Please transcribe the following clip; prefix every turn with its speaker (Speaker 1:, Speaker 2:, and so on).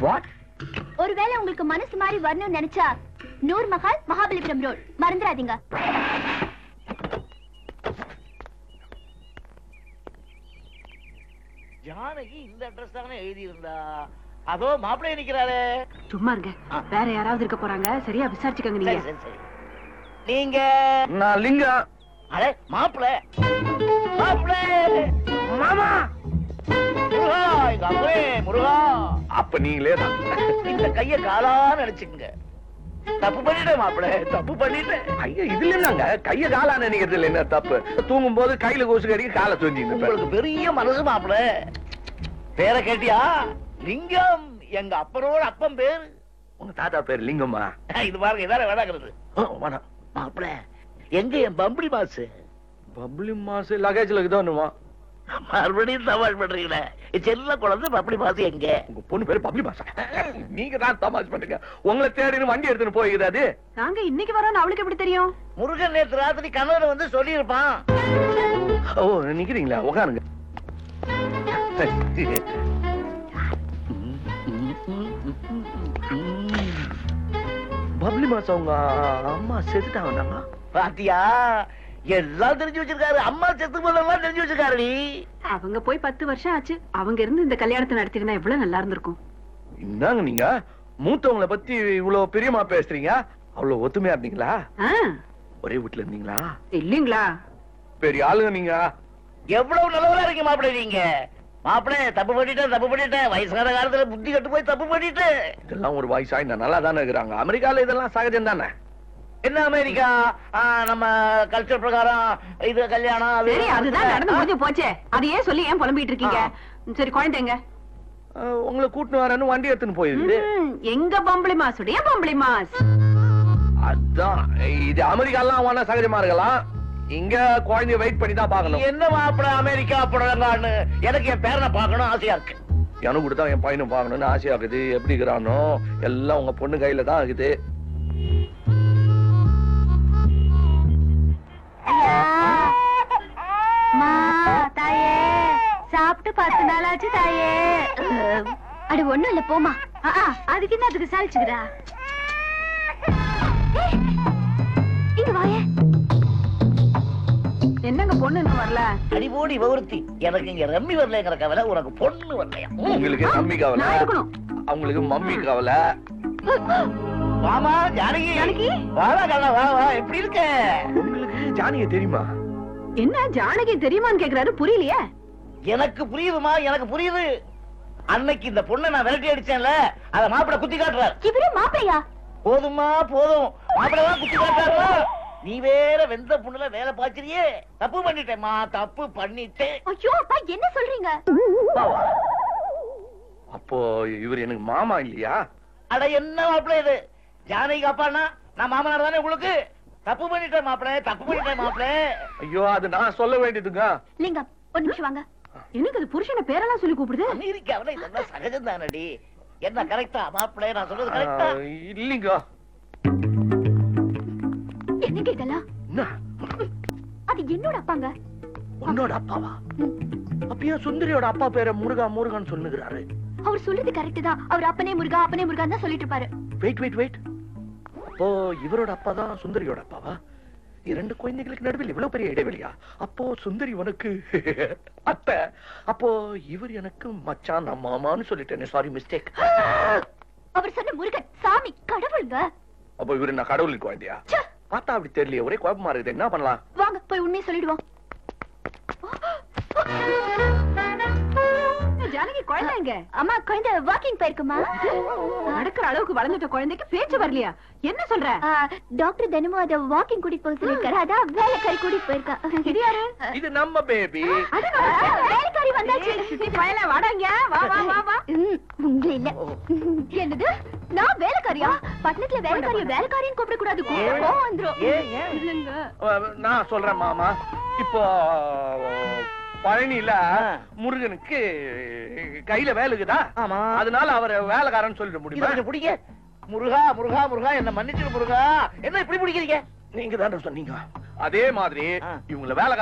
Speaker 1: What
Speaker 2: ஒருவேளை உங்களுக்கு மனசு மாதிரி வரணும்னு நினைச்சா நூர் மஹால் மகாபலிபுரம் ரோட் மறந்துடாதீங்க
Speaker 3: ஜானகி இந்த அட்ரஸ் தானே எழுதி இருந்தா அதோ மாப்பிள்ளை நிக்கிறாரே
Speaker 4: சும்மா இருங்க வேற யாராவது இருக்க போறாங்க சரியா விசாரிச்சுக்கோங்க
Speaker 3: சரி
Speaker 4: நீங்க
Speaker 3: சரி சரி நீங்க
Speaker 1: நான் லிங்கம்
Speaker 3: அடே மாப்பிள்ளை மாப்பிள்ளை
Speaker 1: மாமா
Speaker 3: முருகா எங்க அப்பே முருகா
Speaker 1: அப்ப நீங்களே தான்
Speaker 3: இந்த கைய காலா நினைச்சுக்குங்க தப்பு பண்ணிட்டேன் மாப்பிள்ளை தப்பு பண்ணிட்டேன்
Speaker 1: ஐயா இதுல என்னங்க கைய காலா நினைக்கிறது இல்ல என்ன தப்பு தூங்கும் போது கையில கொசு கடிக்க காலை தூங்கிட்டு
Speaker 3: உங்களுக்கு பெரிய மனசு மாப்பிள்ளை பேரை கேட்டியா லிங்கம் எங்க அப்பனோட அப்பன் பேரு
Speaker 1: உங்க தாத்தா பேர் லிங்கம்மா
Speaker 3: இது பாருங்க இதான வேணாங்கிறது
Speaker 1: ஆ, வேணாம்
Speaker 3: மாப்பிள்ளை எங்க என் பம்படி மாசு
Speaker 1: பப்ளி மாசு லகேஜ்ல இருக்குதானுமா
Speaker 3: மறுபடியும் தமாஷ் பண்றீங்களே என் செல்ல குழந்தை பப்படி மாசு எங்க
Speaker 1: உங்க பொண்ணு பேரு பப்ளி மாசா நீங்க தான் தமாஷ் பண்ணுங்க உங்களை தேடின்னு வண்டி எடுத்துன்னு போயிருக்குது அது
Speaker 4: நாங்க இன்னைக்கு வரோம்னு அவளுக்கு எப்படி தெரியும்
Speaker 3: முருகன் நேத்து ராத்திரி கணவர் வந்து சொல்லியிருப்பான்
Speaker 1: ஓ நிக்கிறீங்களா உட்காருங்க பப்ளி மாசம் உங்க அம்மா செத்துட்டாங்க
Speaker 3: பாத்தியா எல்லாம் தெரிஞ்சு வச்சிருக்காரு அம்மா செத்து போதெல்லாம் தெரிஞ்சு வச்சிருக்காரு நீ
Speaker 4: அவங்க போய் பத்து வருஷம் ஆச்சு அவங்க இருந்து இந்த கல்யாணத்தை நடத்திருந்தா எவ்வளவு நல்லா இருந்திருக்கும்
Speaker 1: என்னங்க நீங்க மூத்தவங்கள பத்தி இவ்வளவு பிரியமா பேசுறீங்க அவ்வளவு ஒத்துமையா இருந்தீங்களா
Speaker 4: ஆ,
Speaker 1: ஒரே வீட்டுல இருந்தீங்களா
Speaker 4: இல்லீங்களா
Speaker 1: பெரிய ஆளுங்க நீங்க
Speaker 3: எவ்வளவு நல்லவரா இருக்கீங்க மாப்பிள்ளை நீங்க மாப்பிள்ளை தப்பு பண்ணிட்டேன் தப்பு பண்ணிட்டேன் வயசான காலத்துல புத்தி கட்டு போய் தப்பு பண்ணிட்டேன்
Speaker 1: இதெல்லாம் ஒரு வயசாய் நல்லா தானே இருக்கிறாங்க அமெரிக்கால இதெல்லாம் சகஜம் தானே
Speaker 3: என்ன அமெரிக்கா ஆ, நம்ம கல்ச்சர் பிரகாரம் இது கல்யாணம் அது
Speaker 4: சரி அதுதான் நடந்து முடிஞ்சு போச்சே அதையே சொல்லி ஏன் புலம்பிட்டு இருக்கீங்க சரி குழந்தைங்க
Speaker 1: அஹ், உங்களை கூட்டின்னு வரேன்னு வண்டி எடுத்துன்னு போயிருக்கு
Speaker 4: ம், எங்க பம்பளி மாசுடைய பம்பளி மாஸ்
Speaker 1: அதான் இது அமெரிக்காலாம் வேணா சகஜமா இருக்கலாம் இங்க குழந்தைய வெயிட் பண்ணி தான் பார்க்கணும்
Speaker 3: என்ன மாப்பிள்ளை அமெரிக்கா புடலங்கான்னு எனக்கு என் பேரனை பார்க்கணும் ஆசையா இருக்கு
Speaker 1: எனக்கு கூட தான் என் பையனும் பார்க்கணும்னு ஆசையா இருக்குது எப்படி இருக்கிறானோ எல்லாம் உங்க பொண்ணு கையில தான் இருக்குது
Speaker 2: மா தாயே சாப்பிட்டு பத்து நாள் ஆச்சு தாயே அட ஒண்ணும் இல்ல போமா ஆ, ஆ, அதுக்கு என்ன அதுக்கு சாலிச்சுக்கிறா இங்க வாயே
Speaker 4: என்னங்க பொண்ணு இன்னும் வரல
Speaker 3: அடிபோடி விவருத்தி எனக்கு இங்க ரம்மி வரலங்கிற கவலை உனக்கு பொண்ணு வரலையா
Speaker 1: உங்களுக்கு மம்மி கவலை
Speaker 4: நான் இருக்கணும்.
Speaker 1: அவங்களுக்கு மம்மி கவலை
Speaker 3: வாமா ஜானகி
Speaker 4: ஜானகி?
Speaker 3: வாடா கண்ணா வா வா எப்படி இருக்க
Speaker 1: உங்களுக்கு ஜானிய தெரியுமா
Speaker 4: என்ன ஜானகி தெரியுமான்னு கேக்குறாரு புரியலையே
Speaker 3: எனக்கு புரியுதுமா எனக்கு புரியுது அன்னைக்கு இந்த பொண்ணை நான் விரட்டி அடிச்சேன்ல அத மாப்பிள குத்தி காட்டுறாரு
Speaker 2: இவரு மாப்பிளையா
Speaker 3: போதுமா போதும் மாப்பிள தான் குத்தி காட்டுறாருல நீ வேற வெந்த பொண்ணுல வேலை பாய்ச்சிரியே தப்பு பண்ணிட்டேம்மா தப்பு பண்ணிட்டேன்
Speaker 2: ஐயோ அப்பா என்ன சொல்றீங்க
Speaker 3: வா, வா.
Speaker 1: அப்போ இவர் எனக்கு மாமா இல்லையா
Speaker 3: அட என்ன மாப்பிள இது ஜானகி அப்பான்னா நான் மாமனார் தானே உங்களுக்கு தப்பு பண்ணிட்டேன் மாப்பிள தப்பு பண்ணிட்டேன் மாப்பிள
Speaker 1: ஐயோ அது நான் சொல்ல வேண்டியதுங்க
Speaker 2: லிங்கம் ஒரு நிமிஷம் வாங்க
Speaker 4: எனக்கு அது புருஷனை பேரெல்லாம் சொல்லி கூப்பிடுது
Speaker 3: அமெரிக்காவில இதெல்லாம் சகஜம் தானடி என்ன கரெக்டா மாப்பிள நான் சொல்றது கரெக்டா
Speaker 1: ஆஹ், இல்லைங்க
Speaker 2: என்னங்க இதெல்லாம்
Speaker 1: என்ன
Speaker 2: அது என்னோட அப்பாங்க
Speaker 1: உன்னோட அப்பாவா அப்ப ஏன் சுந்தரியோட அப்பா பேரை முருகா முருகான்னு சொல்லுகிறாரு
Speaker 2: அவர் சொல்றது கரெக்ட் தான் அவர் அப்பனே முருகா அப்பனே முருகான்னு தான் சொல்லிட்டு இருப்பாரு
Speaker 1: வெயிட் வெயிட் வெயிட் அப்போ இவரோட அப்பா தான் சுந்தரியோட அப்பாவா இரண்டு குழந்தைகளுக்கு நடுவில் இவ்வளவு பெரிய இடைவெளியா அப்போ சுந்தரி உனக்கு அத்தை அப்போ இவர் எனக்கு மச்சான் நான் மாமான்னு சொல்லிட்டேனே சாரி மிஸ்டேக்
Speaker 2: அவர் சொன்ன முருகன் சாமி கடவுளுங்க
Speaker 1: அப்போ இவரு நான் கடவுளுக்கு குழந்தையா
Speaker 2: ச்சே,
Speaker 1: பார்த்தா அப்படி தெரியல ஒரே குழப்பமா இருக்குது என்ன பண்ணலாம்
Speaker 2: வாங்க போய் உண்மையை சொல்லிடுவோம்
Speaker 4: ஜானகி குழந்தைங்க
Speaker 2: அம்மா குழந்தை வாக்கிங் போயிருக்குமா
Speaker 4: நடக்கிற அளவுக்கு வளர்ந்துட்ட குழந்தைக்கு பேச்சு வரலையா என்ன சொல்ற
Speaker 2: ஆ, டாக்டர் தினமும் அத வாக்கிங் கூட்டிட்டு போக சொல்லிருக்காரு அதான் வேலைக்காரி கூட்டிட்டு போயிருக்கா
Speaker 4: இது யாரு
Speaker 1: இது நம்ம பேபி
Speaker 4: அது நம்ம
Speaker 2: ஆ, வேலைக்காரி வந்தாச்சு
Speaker 4: சித்தி பயல வாடாங்க வா வா வா வா
Speaker 2: ம், உங்களை இல்ல என்னது நான் வேலைக்காரியா பட்டணத்துல வேலைக்காரிய வேலைக்காரின்னு கூப்பிட கூடாது கோவம் வந்துரும்
Speaker 3: ஏன் ஏன்
Speaker 4: இல்லங்க
Speaker 1: நான் சொல்றேன் மாமா இப்போ பழனியில முருகனுக்கு கையில வேலுக்குதா
Speaker 3: ஆமா
Speaker 1: அதனால அவரை வேலைக்காரன்னு சொல்லிட
Speaker 3: இதை
Speaker 1: முடியுமா
Speaker 3: கொஞ்சம் பிடிங்க முருகா முருகா முருகா என்ன மன்னிச்சிடு முருகா என்ன இப்படி பிடிக்கிறீங்க
Speaker 1: நீங்க தான் சொன்னீங்க அதே மாதிரி
Speaker 3: ஆ.
Speaker 1: இவங்கள வேலை